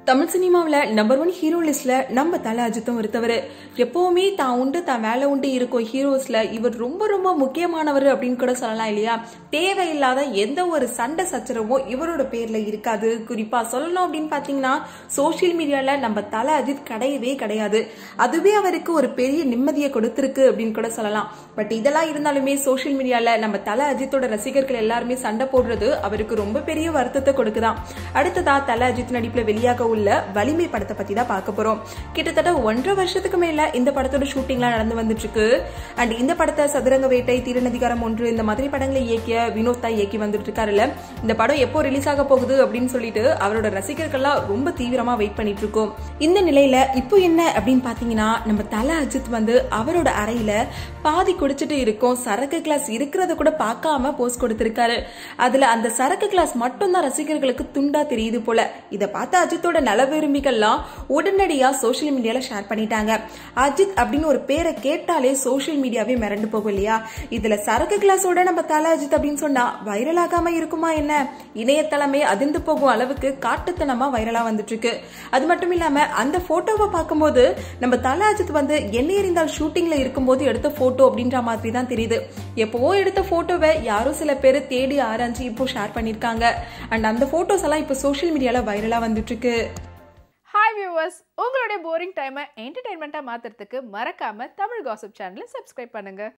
தமிழ் சினிமாவில் number one hero லிஸ்ட்ல நம்ம தல அஜித்தும் ஒருத்தவர் எப்பவுமே தான் உண்டு தான் வேலை உண்டு இருக்கும் ஹீரோஸ்ல இவர் ரொம்ப ரொம்ப முக்கியமானவர் அப்படின்னு கூட சொல்லலாம் இல்லையா தேவையில்லாத எந்த ஒரு சண்டை சச்சரவும் இவரோட பேர்ல இருக்காது குறிப்பா சொல்லணும் அப்படின்னு பாத்தீங்கன்னா சோசியல் மீடியால நம்ம தல அஜித் கிடையவே கிடையாது அதுவே அவருக்கு ஒரு பெரிய நிம்மதியை கொடுத்திருக்கு அப்படின்னு கூட சொல்லலாம் பட் இதெல்லாம் இருந்தாலுமே சோசியல் மீடியால நம்ம தல அஜித்தோட ரசிகர்கள் எல்லாருமே சண்டை போடுறது அவருக்கு ரொம்ப பெரிய வருத்தத்தை கொடுக்குதான் அடுத்ததா தல அஜித் நடிப்புல வெளியாக உள்ள வலிமை படத்தை பத்தி தான் பார்க்க போறோம் கிட்டத்தட்ட ஒன்றரை வருஷத்துக்கு மேல இந்த படத்தோட ஷூட்டிங்லாம் நடந்து வந்துட்டு இருக்கு அண்ட் இந்த படத்தை சதுரங்க வேட்டை திருநதிகாரம் ஒன்று இந்த மாதிரி படங்களை இயக்கிய வினோத் தான் இயக்கி வந்துட்டு இருக்காருல்ல இந்த படம் எப்போ ரிலீஸ் ஆக போகுது அப்படின்னு சொல்லிட்டு அவரோட ரசிகர்கள்லாம் ரொம்ப தீவிரமா வெயிட் பண்ணிட்டு இருக்கோம் இந்த நிலையில இப்போ என்ன அப்படின்னு பாத்தீங்கன்னா நம்ம தல அஜித் வந்து அவரோட அறையில பாதி குடிச்சிட்டு இருக்கும் சரக்கு கிளாஸ் இருக்கிறத கூட பார்க்காம போஸ்ட் கொடுத்திருக்காரு அதுல அந்த சரக்கு கிளாஸ் மட்டும் தான் ரசிகர்களுக்கு துண்டா தெரியுது போல இத பார்த்த அஜித்தோட நல விரும்பிகள்லாம் உடனடியா சோசியல் மீடியால ஷேர் பண்ணிட்டாங்க அஜித் அப்படின்னு ஒரு பேரை கேட்டாலே சோசியல் மீடியாவே மிரண்டு போகும் இல்லையா இதுல சரக்கு கிளாஸோட நம்ம தல அஜித் அப்படின்னு சொன்னா வைரல் ஆகாம இருக்குமா என்ன இணையதளமே அதிர்ந்து போகும் அளவுக்கு காட்டுத்தனமா வைரலா வந்துட்டு இருக்கு அது மட்டும் இல்லாம அந்த போட்டோவை பார்க்கும்போது நம்ம தல அஜித் வந்து என்ன எறிந்தால் ஷூட்டிங்ல இருக்கும்போது எடுத்த போட்டோ அப்படின்ற மாதிரி தான் தெரியுது எப்பவோ எடுத்த போட்டோவை யாரோ சில பேர் தேடி ஆராய்ச்சி இப்போ ஷேர் பண்ணிருக்காங்க அண்ட் அந்த போட்டோஸ் எல்லாம் இப்போ சோஷியல் மீடியால வைரலா வந்துட்டு இருக்கு ஹாய் வியூவர்ஸ் உங்களுடைய போரிங் டைமை என்டர்டைன்மெண்ட்டாக மாற்றுறதுக்கு மறக்காமல் தமிழ் காசிப் சேனலை சப்ஸ்கிரைப் பண்ணுங்கள்